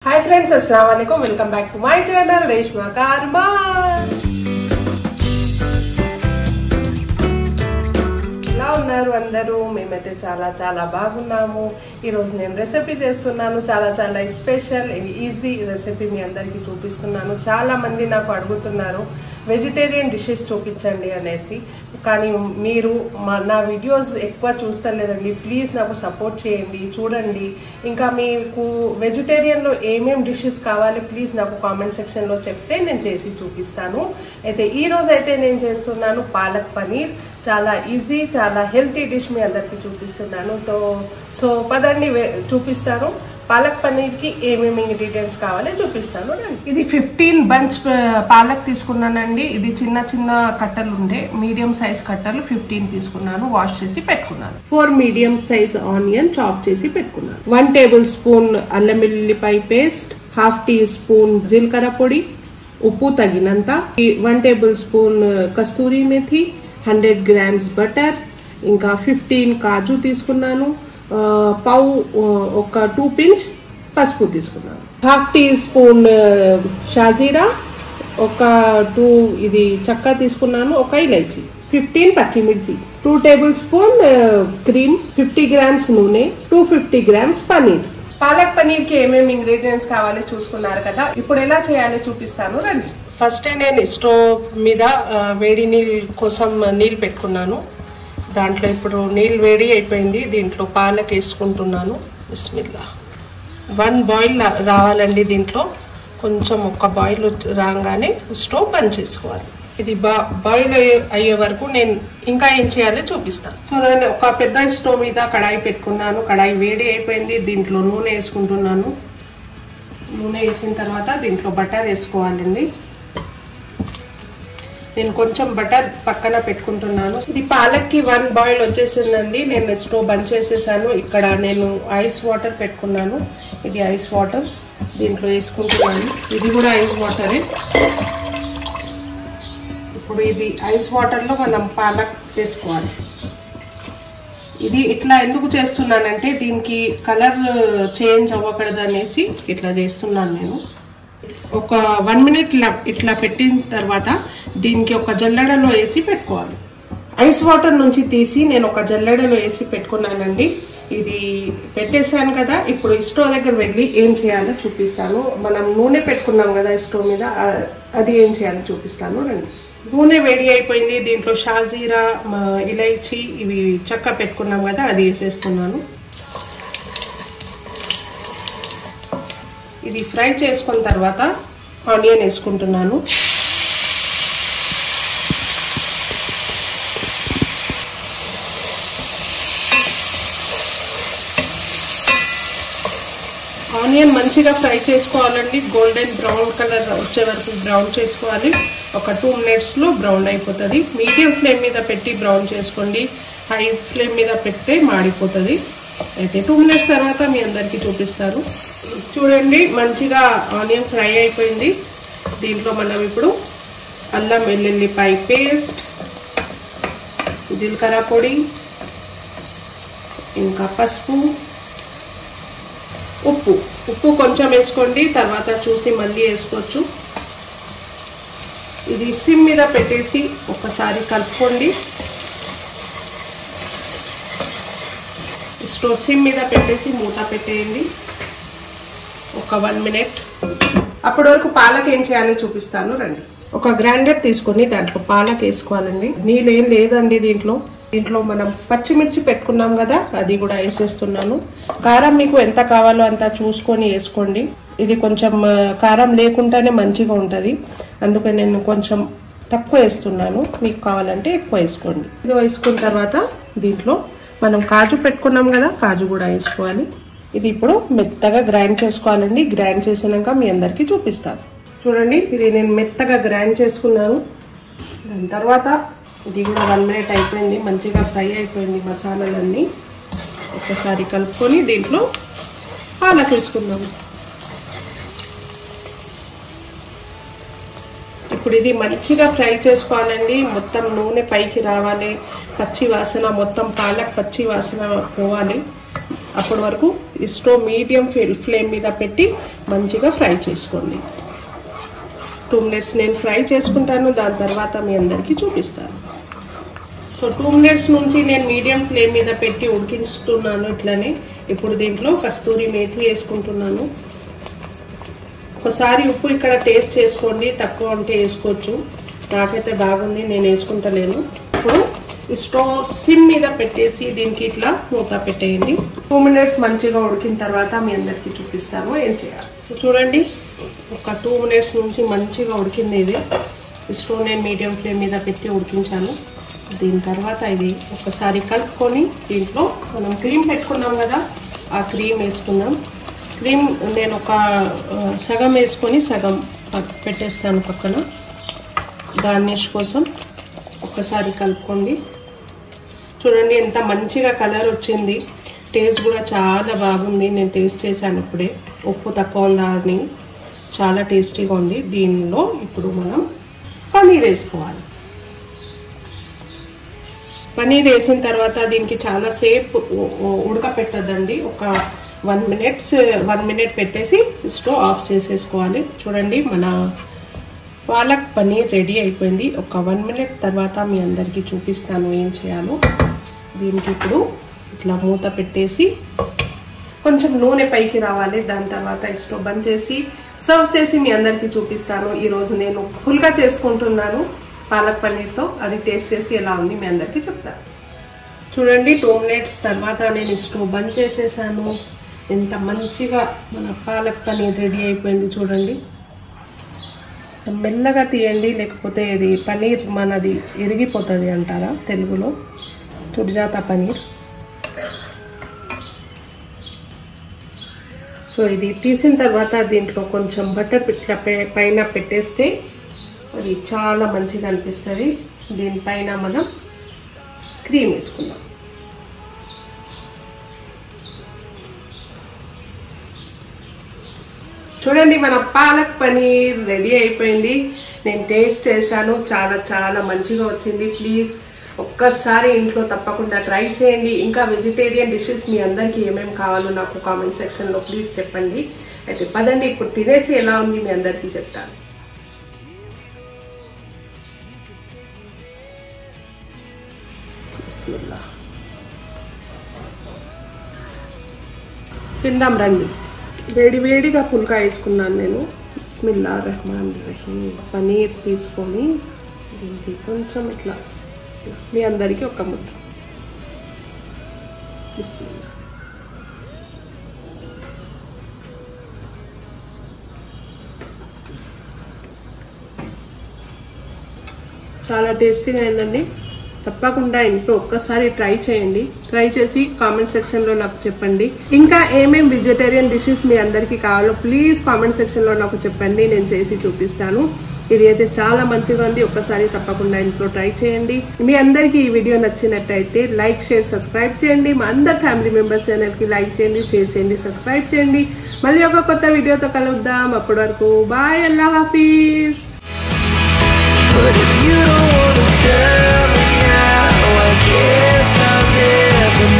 Hi friends అస్సలం వాలేకుమ్ welcome back to my channel Reshma Karma ఎలా ఉన్నారు అందరూ మేమైతే చాలా చాలా బాగున్నాము ఈరోజు నేను రెసిపీ చేస్తున్నాను చాలా చాలా స్పెషల్ ఈజీ రెసిపీ మీ అందరికీ చూపిస్తున్నాను చాలా మంది నాకు అడుగుతున్నారు వెజిటేరియన్ డిషెస్ చూపించండి అనేసి కానీ మీరు మా నా వీడియోస్ ఎక్కువ చూస్తలేదండి ప్లీజ్ నాకు సపోర్ట్ చేయండి చూడండి ఇంకా మీకు వెజిటేరియన్లో ఏమేం డిషెస్ కావాలి ప్లీజ్ నాకు కామెంట్ సెక్షన్లో చెప్తే నేను చేసి చూపిస్తాను అయితే ఈ రోజు అయితే నేను చేస్తున్నాను పాలక్ పనీర్ చాలా ఈజీ చాలా హెల్తీ డిష్ మీ అందరికీ చూపిస్తున్నాను తో సో పదండి వే- చూపిస్తాను పాలక్ పనీర్కి ఏమేమి ఇంగ్రీడియంట్స్ కావాలో చూపిస్తాను రండి. ఇది ఫిఫ్టీన్ బంచ్ పాలక్ తీసుకున్నానండి ఇది చిన్న చిన్న కట్టలు ఉండే మీడియం సైజ్ కట్టలు ఫిఫ్టీన్ తీసుకున్నాను వాష్ చేసి పెట్టుకున్నాను four medium size onion chop చేసి పెట్టుకున్నాను వన్ టేబుల్ స్పూన్ అల్లం వెల్లుల్లిపాయ పేస్ట్ హాఫ్ టీ స్పూన్ జీలకర్ర పొడి ఉప్పు తగినంత వన్ టేబుల్ స్పూన్ కస్తూరి మెథి హండ్రెడ్ గ్రామ్స్ బటర్ ఇంకా ఫిఫ్టీన్ కాజు తీసుకున్నాను ఆ, పావు ఆ, ఒక టూ పించ్ పసుపు తీసుకున్నాను హాఫ్ టీ స్పూన్ ఆ, షాజీరా ఒక టూ ఇది చక్క తీసుకున్నాను ఒక ఇలైచి ఫిఫ్టీన్ పచ్చిమిర్చి two tablespoon cream fifty grams నూనె two fifty grams paneer palak paneer కి ఏమేమి ఇంగ్రీడియంట్స్ కావాలో చూసుకున్నారు కదా ఇప్పుడు ఎలా చేయాలో చూపిస్తాను రండి ఫస్ట్ నేను స్టవ్ మీద ఆ, వేడి నీళ్ళ కోసం నీళ్ళు పెట్టుకున్నాను దాంట్లో ఇప్పుడు నీళ్ళు వేడి అయిపోయింది దీంట్లో పాలక్ వేసుకుంటున్నాను బిస్మిల్లా వన్ బాయిల్ రావాలండి దీంట్లో కొంచెం ఒక బాయిల్ రాగానే స్టవ్ బంద్ చేసుకోవాలి ఇది బా బాయిల్ అయ్యే అయ్యే వరకు నేను ఇంకా ఏం చేయాలో చూపిస్తాను సో నేను ఒక పెద్ద స్టవ్ మీద కడాయి పెట్టుకున్నాను కడాయి వేడి అయిపోయింది దీంట్లో నూనె వేసుకుంటున్నాను నూనె వేసిన తర్వాత దీంట్లో బటర్ వేసుకోవాలండి నేను కొంచెం బటర్ పక్కన పెట్టుకుంటున్నాను ఇది పాలక్కి వన్ బాయిల్ వచ్చేసిందండి నేను స్టవ్ బంద్ చేసేసాను ఇక్కడ నేను ఐస్ వాటర్ పెట్టుకున్నాను ఇది ఐస్ వాటర్ దీంట్లో వేసుకుంటున్నాను ఇది కూడా ఐస్ వాటరే ఇప్పుడు ఇది ఐస్ వాటర్లో మనం పాలక్ వేసుకోవాలి ఇది ఇట్లా ఎందుకు చేస్తున్నానంటే దీనికి కలర్ చేంజ్ అవ్వకూడదు అనేసి ఇట్లా చేస్తున్నాను నేను ఒక వన్ మినిట్ ఇట్లా ఇట్లా పెట్టిన తర్వాత దీనికి ఒక జల్లెడలో వేసి పెట్టుకోవాలి ఐస్ వాటర్ నుంచి తీసి నేను ఒక జల్లెడలో వేసి పెట్టుకున్నానండి ఇది పెట్టేశాను కదా ఇప్పుడు స్టవ్ దగ్గర వెళ్ళి ఏం చేయాలో చూపిస్తాను మనం నూనె పెట్టుకున్నాం కదా స్టవ్ మీద ఆ- అది ఏం చేయాలో చూపిస్తాను రండి నూనె వేడి అయిపోయింది దీంట్లో షాజీరా మ, ఇలైచి ఇవి చక్క పెట్టుకున్నాం కదా అది వేసేస్తున్నాను ఇది ఫ్రై చేసుకున్న తర్వాత ఆనియన్ వేసుకుంటున్నాను ఆనియన్ మంచిగా ఫ్రై చేసుకోవాలండి గోల్డెన్ బ్రౌన్ కలర్ వచ్చే వరకు బ్రౌన్ చేసుకోవాలి ఒక టూ మినిట్స్లో బ్రౌన్ అయిపోతుంది మీడియం ఫ్లేమ్ మీద పెట్టి బ్రౌన్ చేసుకోండి హై ఫ్లేమ్ మీద పెడితే మాడిపోతుంది అయితే టూ మినిట్స్ తర్వాత మీ అందరికీ చూపిస్తాను చూడండి మంచిగా ఆనియన్ ఫ్రై అయిపోయింది దీంట్లో మనం ఇప్పుడు అల్లం వెల్లుల్లిపాయ పేస్ట్ జీలకర్ర పొడి ఇంకా పసుపు ఉప్పు ఉప్పు కొంచెం వేసుకోండి తర్వాత చూసి మళ్ళీ వేసుకోవచ్చు ఇది సిమ్ మీద పెట్టేసి ఒకసారి కలుపుకోండి స్టవ్ సిమ్ మీద పెట్టేసి మూత పెట్టేయండి ఒక వన్ మినిట్ అప్పటి వరకు పాలక్ ఏం చేయాలో చూపిస్తాను రండి ఒక గ్రైండర్ తీసుకొని దాంట్లో పాలక్ వేసుకోవాలండి నీళ్ళు ఏం లేదండి దీంట్లో దీంట్లో మనం పచ్చిమిర్చి పెట్టుకున్నాం కదా అది కూడా వేసేస్తున్నాను కారం మీకు ఎంత కావాలో అంత చూసుకొని వేసుకోండి ఇది కొంచెం ఆ, కారం లేకుండానే మంచిగా ఉంటుంది అందుకని నేను కొంచెం తక్కువ వేస్తున్నాను మీకు కావాలంటే ఎక్కువ వేసుకోండి ఇది వేసుకున్న తర్వాత దీంట్లో మనం కాజు పెట్టుకున్నాం కదా కాజు కూడా వేసుకోవాలి ఇది ఇప్పుడు మెత్తగా గ్రైండ్ చేసుకోవాలండి గ్రైండ్ చేసినాక మీ అందరికీ చూపిస్తాను చూడండి ఇది నేను మెత్తగా గ్రైండ్ చేసుకున్నాను దాని తర్వాత ఇది కూడా వన్ మినిట్ అయిపోయింది మంచిగా ఫ్రై అయిపోయింది మసాలాలన్నీ ఒకసారి కలుపుకొని దీంట్లో పాలక్ వేసుకున్నాము ఇప్పుడు ఇది మంచిగా ఫ్రై చేసుకోవాలండి మొత్తం నూనె పైకి రావాలి పచ్చి వాసన మొత్తం పాలక్ పచ్చి వాసన పోవాలి అప్పటి వరకు ఈ స్టవ్ మీడియం ఫ్లేమ్ మీద పెట్టి మంచిగా ఫ్రై చేసుకోండి టూ మినిట్స్ నేను ఫ్రై చేసుకుంటాను దాని తర్వాత మీ అందరికీ చూపిస్తాను సో టూ మినిట్స్ నుంచి నేను మీడియం ఫ్లేమ్ మీద పెట్టి ఉడికిస్తున్నాను ఇట్లనే ఇప్పుడు దీంట్లో కస్తూరి మేథి వేసుకుంటున్నాను ఒకసారి ఉప్పు ఇక్కడ టేస్ట్ చేసుకోండి తక్కువ ఉంటే వేసుకోవచ్చు నాకైతే బాగుంది నేను వేసుకుంటలేను ఇప్పుడు ఈ స్టవ్ సిమ్ మీద పెట్టేసి దీనికి ఇట్లా మూత పెట్టేయండి టూ మినిట్స్ మంచిగా ఉడికిన తర్వాత మీ అందరికీ చూపిస్తాను ఏం చేయాలి చూడండి ఒక టూ మినిట్స్ నుంచి మంచిగా ఉడికింది ఇది ఈ స్టవ్ నేను మీడియం ఫ్లేమ్ మీద పెట్టి ఉడికించాను దీని తర్వాత ఇది ఒకసారి కలుపుకొని దీంట్లో మనం క్రీమ్ పెట్టుకున్నాం కదా ఆ క్రీమ్ వేసుకుందాం క్రీమ్ నేను ఒక సగం వేసుకొని సగం పెట్టేస్తాను పక్కన గార్నిష్ కోసం ఒకసారి కలుపుకోండి చూడండి ఎంత మంచిగా కలర్ వచ్చింది టేస్ట్ కూడా చాలా బాగుంది నేను టేస్ట్ చేశాను ఇప్పుడే ఉప్పు తక్కువ ఉందా అని చాలా టేస్టీగా ఉంది దీనిలో ఇప్పుడు మనం పన్నీర్ వేసుకోవాలి పన్నీర్ వేసిన తర్వాత దీనికి చాలా సేపు ఉడకపెట్టద్దండి ఒక వన్ మినిట్స్ వన్ మినిట్ పెట్టేసి స్టవ్ ఆఫ్ చేసేసుకోవాలి చూడండి మన పాలక్ పన్నీర్ రెడీ అయిపోయింది ఒక వన్ మినిట్ తర్వాత మీ అందరికీ చూపిస్తాను ఏం చేయాలో దీనికి ఇప్పుడు ఇట్లా మూత పెట్టేసి కొంచెం నూనె పైకి రావాలి దాని తర్వాత స్టవ్ బంద్ చేసి సర్వ్ చేసి మీ అందరికీ చూపిస్తాను ఈరోజు నేను ఫుల్గా చేసుకుంటున్నాను పాలక్ పన్నీర్తో అది టేస్ట్ చేసి ఎలా ఉంది మీ అందరికీ చెప్తాను చూడండి టూ మినిట్స్ తర్వాత నేను స్టవ్ బంద్ చేసేసాను ఎంత మంచిగా మన పాలక్ పన్నీర్ రెడీ అయిపోయింది చూడండి మెల్లగా తీయండి లేకపోతే ఇది పన్నీర్ మనది ఇరిగిపోతుంది అంటారా తెలుగులో తుడిజాత పన్నీర్ సో ఇది తీసిన తర్వాత దీంట్లో కొంచెం బటర్ ఇట్లా పైన పెట్టేస్తే అది చాలా మంచిగా అనిపిస్తుంది దీనిపైన మనం క్రీమ్ వేసుకుందాం చూడండి మన పాలక్ పనీర్ రెడీ అయిపోయింది నేను టేస్ట్ చేశాను చాలా చాలా మంచిగా వచ్చింది ప్లీజ్ ఒక్కసారి ఇంట్లో తప్పకుండా ట్రై చేయండి ఇంకా వెజిటేరియన్ డిషెస్ మీ అందరికీ ఏమేమి కావాలో నాకు కామెంట్ సెక్షన్లో ప్లీజ్ చెప్పండి అయితే పదండి ఇప్పుడు తినేసి ఎలా ఉంది మీ అందరికీ చెప్తాను బిస్మిల్లా తిందాం రండి వేడి వేడిగా పుల్కా వేసుకున్నాను నేను బిస్మిల్లా రెహమాన్ రహీం పనీర్ తీసుకొని దీనికి కొంచెం ఇట్లా మీ అందరికీ ఒక ముద్ద బిస్మిల్లా చాలా టేస్టీగా అయిందండి తప్పకుండా ఇంట్లో ఒక్కసారి ట్రై చేయండి ట్రై చేసి కామెంట్ సెక్షన్లో నాకు చెప్పండి ఇంకా ఏమేం వెజిటేరియన్ డిషెస్ మీ అందరికీ కావాలో ప్లీజ్ కామెంట్ సెక్షన్లో నాకు చెప్పండి నేను చేసి చూపిస్తాను ఇది అయితే చాలా మంచిగా ఉంది ఒక్కసారి తప్పకుండా ఇంట్లో ట్రై చేయండి మీ అందరికీ ఈ వీడియో నచ్చినట్టయితే లైక్ షేర్ సబ్స్క్రైబ్ చేయండి మా అందరు ఫ్యామిలీ మెంబర్స్ ఛానల్కి లైక్ చేయండి షేర్ చేయండి సబ్స్క్రైబ్ చేయండి మళ్ళీ ఒక కొత్త వీడియోతో కలుద్దాం అప్పటి వరకు బాయ్ అల్లా హాఫీజ్ But if you don't wanna tell me now, I guess I'll never